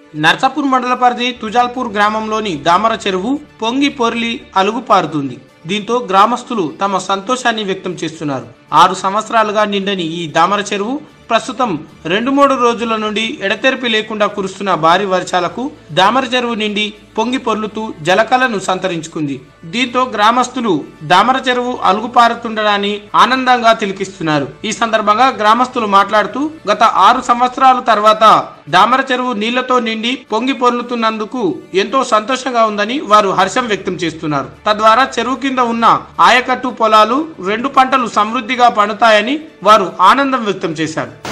నర్సాపూర్ మండల పరిధి తుజాల్పూర్ గ్రామంలోని దామర చెరువు పొంగి పొర్లి అలుగు పారుతుంది దీంతో గ్రామస్తులు తమ సంతోషాన్ని వ్యక్తం చేస్తున్నారు ఆరు సంవత్సరాలుగా నిండని ఈ దామర చెరువు ప్రస్తుతం రెండు మూడు రోజుల నుండి ఎడతెరిపి లేకుండా కురుస్తున్న భారీ వర్షాలకు దామర చెరువు నిండి పొంగి పొర్లుతూ జలకలను సంతరించుకుంది దీంతో గ్రామస్తులు దామర చెరువు అలుగుపారుతుండడాన్ని ఆనందంగా తిలకిస్తున్నారు ఈ సందర్భంగా గ్రామస్తులు మాట్లాడుతూ గత ఆరు సంవత్సరాల తర్వాత దామర చెరువు నీళ్లతో నిండి పొంగి పొర్లుతున్నందుకు ఎంతో సంతోషంగా ఉందని వారు హర్షం వ్యక్తం చేస్తున్నారు తద్వారా చెరువు కింద ఉన్న ఆయకట్టు పొలాలు రెండు పంటలు సమృద్ధిగా పండుతాయని వారు ఆనందం వ్యక్తం చేశారు